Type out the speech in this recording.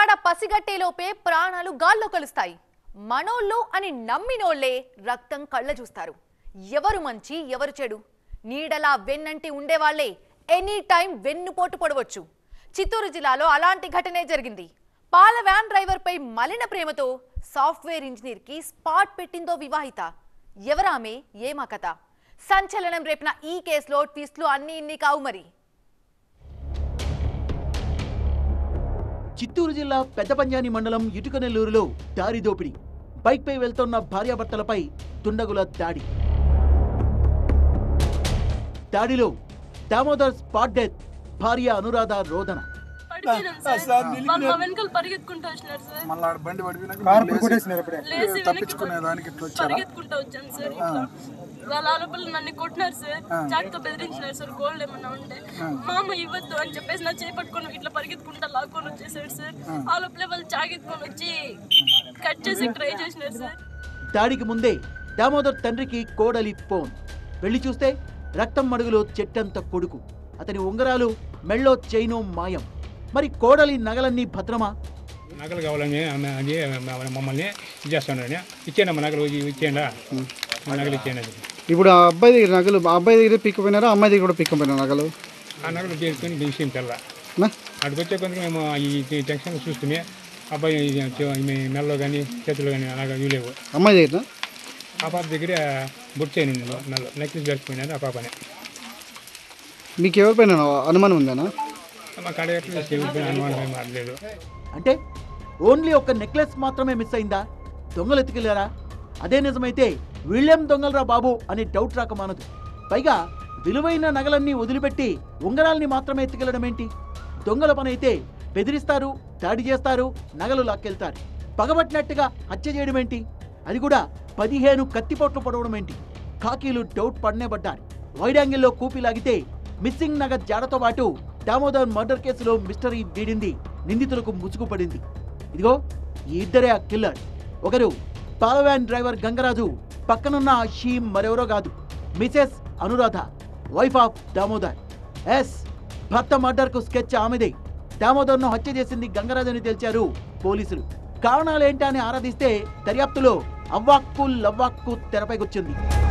జాడ పసిగట్టేలోపే ప్రాణాలు గాల్లో కలుస్తాయి మనోళ్ళు అని నమ్మినోళ్లే రక్తం కళ్ళ చూస్తారు ఎవరు మంచి ఎవరు చెడు నీడలా వెన్నంటి ఉండేవాళ్లే ఎనీ టైం వెన్నుపోటు పొడవచ్చు చిత్తూరు జిల్లాలో అలాంటి ఘటనే జరిగింది పాల వ్యాన్ డ్రైవర్ పై మలిన ప్రేమతో సాఫ్ట్వేర్ ఇంజనీర్ కి స్పాట్ పెట్టిందో వివాహిత ఎవరామె ఏమా కథ సంచలనం రేపిన ఈ కేసులో ట్విస్ట్లు అన్ని ఇన్ని కావు మరి చిత్తూరు జిల్లా పెద్దపంజాని మండలం ఇటుకనెల్లూరులో దారి దోపిడీ బైక్పై వెళ్తున్న భార్యాభర్తలపై దుండగుల దాడి దాడిలో దామోదర్ స్పాట్ డెత్ భార్య అనురాధ రోదన పడిపోయినాను సార్ వాళ్ళు మా వెనకాల పరిగెత్తుకుంటూ వచ్చినారు సార్ మళ్ళీ ఆడ బండి పడిపోయినాక కార్ లేచి కొట్టేసినారు అప్పుడే లేచి వెనక్కి తప్పించుకునే దానికి ఇట్లా వచ్చారా పరిగెత్తుకుంటూ వచ్చాను సార్ ఇట్లా వాళ్ళ ఆలోపల నన్ను కొట్టినారు సార్ చాకుతో బెదిరించినారు సార్ గోల్డ్ ఏమన్నా ఉంటే మా అమ్మ ఇవ్వద్దు అని చెప్పేసి నా చేయి పట్టుకొని ఇట్లా పరిగెత్తుకుంటా లాక్కొని వచ్చేసాడు సార్ ఆ లోపలే వాళ్ళు చాకెత్తుకొని వచ్చి కట్ చేసి ట్రై చేసినారు సార్ దాడికి ముందే దామోదర్ తండ్రికి కోడలి ఫోన్ వెళ్ళి చూస్తే రక్తం మడుగులో చెట్టంత కొడుకు అతని ఉంగరాలు మెళ్ళో చైను మాయం మరి కోడలి నగలన్నీ భద్రమా నగలు కావాలని ఆమె అది మ- మమ్మల్ని ఇది చేస్తానని ఇచ్చేయండి నగలు ఇ- ఇచ్చేయండి ఆ నగలు ఇచ్చేయండి అది ఇప్పుడు ఆ అబ్బాయి దగ్గర నగలు ఆ అబ్బాయి దగ్గర పిక్కపోయినారా అమ్మాయి దగ్గర కూడా పిక్కపోయినా నగలు ఆ నగలు తీసుకొని విషయం తెల్ల నా? అక్కడికి వచ్చే కొందుకు మేము ఈ ఈ టెన్షన్ చూసుకుని అబ్బాయి ఇది చే- ఈమె మెల్లో కానీ చేతులు కానీ అలాగా ఇవ్వలేవు అమ్మాయి దగ్గర ఆ పాప దగ్గర బుట్ చేయను మెల్ల నెక్లెస్ జరిగిపోయినది ఆ పాపనే మీకు ఎవరిపైన అనుమానం ఉందేనా మా కాడ ఎట్లా చెల్లిపోయిన అనుమానం ఏం మారలేదు అంటే ఓన్లీ ఒక నెక్లెస్ మాత్రమే మిస్ అయిందా దొంగలు ఎత్తుకెళ్లారా అదే నిజమైతే వీళ్ళేం దొంగలరా బాబు అని డౌట్ రాక మానదు పైగా విలువైన నగలన్నీ వదిలిపెట్టి ఉంగరాల్ని మాత్రమే ఎత్తుకెళ్లడం ఏంటి దొంగల పని అయితే బెదిరిస్తారు దాడి చేస్తారు నగలు లాక్కెళ్తారు పగబట్టినట్టుగా హత్య చేయడం ఏంటి అది కూడా పదిహేను కత్తిపోట్లు పడవడం ఏంటి కాకీలు డౌట్ పడనే పడ్డారు వైడ్ యాంగిల్లో కూపి లాగితే మిస్సింగ్ నగర్ జాడతో పాటు దామోదర్ మర్డర్ కేసులో మిస్టరీ వీడింది నిందితులకు ముసుగు పడింది ఇదిగో ఈ ఇద్దరే ఆ కిల్లర్ ఒకరు పాలవ్యాన్ డ్రైవర్ గంగరాజు పక్కనున్న ఆ షీ మరెవరో కాదు Mrs Anuradha wife of Damodar ఎస్ భర్త మర్డర్కు స్కెచ్ ఆమెదే దామోదర్ను హత్య చేసింది గంగరాజు అని తెలిచారు పోలీసులు కారణాలేంటా అని ఆరాధిస్తే దర్యాప్తులో అవ్వాక్కు లవ్వాక్కు తెరపైకొచ్చింది